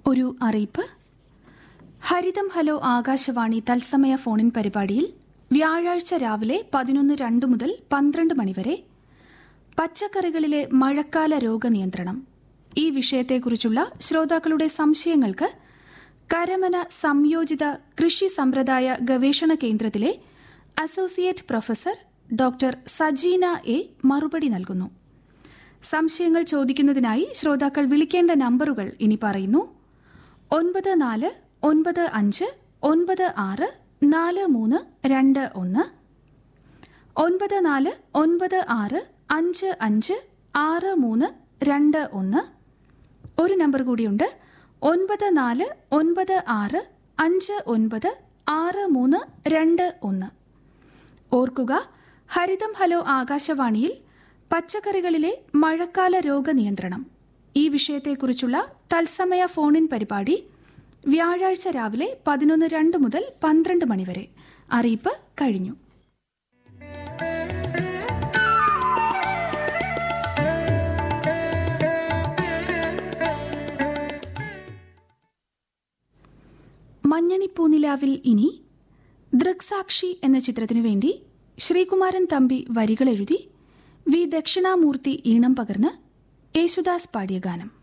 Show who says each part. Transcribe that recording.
Speaker 1: ഒരു അറിയിപ്പ് ഹരിതം ഹലോ ആകാശവാണി തത്സമയ ഫോണിൻ പരിപാടിയിൽ വ്യാഴാഴ്ച രാവിലെ പതിനൊന്ന് രണ്ട് മുതൽ പന്ത്രണ്ട് മണിവരെ പച്ചക്കറികളിലെ മഴക്കാല രോഗനിയന്ത്രണം ഈ വിഷയത്തെക്കുറിച്ചുള്ള ശ്രോതാക്കളുടെ സംശയങ്ങൾക്ക് കരമന സംയോജിത കൃഷി സമ്പ്രദായ ഗവേഷണ കേന്ദ്രത്തിലെ associate professor doctor Sajeena A മറുപടി നൽകുന്നു സംശയങ്ങൾ ചോദിക്കുന്നതിനായി ശ്രോതാക്കൾ വിളിക്കേണ്ട നമ്പറുകൾ ഇനി പറയുന്നു ഒൻപത് നാല് ഒൻപത് അഞ്ച് ഒൻപത് ആറ് നാല് മൂന്ന് രണ്ട് ഒന്ന് ഒൻപത് നാല് ഒൻപത് ആറ് അഞ്ച് അഞ്ച് ആറ് മൂന്ന് രണ്ട് ഒന്ന് ഒരു നമ്പർ കൂടിയുണ്ട് ഒൻപത് നാല് ഒൻപത് ആറ് അഞ്ച് ഒൻപത് ആറ് മൂന്ന് രണ്ട് ഒന്ന് ഓർക്കുക ഹരിതം ഹലോ ആകാശവാണിയിൽ പച്ചക്കറികളിലെ മഴക്കാല രോഗനിയന്ത്രണം ഈ വിഷയത്തെക്കുറിച്ചുള്ള തത്സമയ ഫോണിൻ പരിപാടി വ്യാഴാഴ്ച രാവിലെ പതിനൊന്ന് രണ്ട് മുതൽ പന്ത്രണ്ട് മണിവരെ അറിയിപ്പ് കഴിഞ്ഞു മഞ്ഞണിപ്പൂനിലാവിൽ ഇനി ദൃക്സാക്ഷി എന്ന ചിത്രത്തിനു വേണ്ടി ശ്രീകുമാരൻ തമ്പി വരികൾ എഴുതി വി ദക്ഷിണാമൂർത്തി ഈണം പകർന്ന് യേശുദാസ് പാടിയ ഗാനം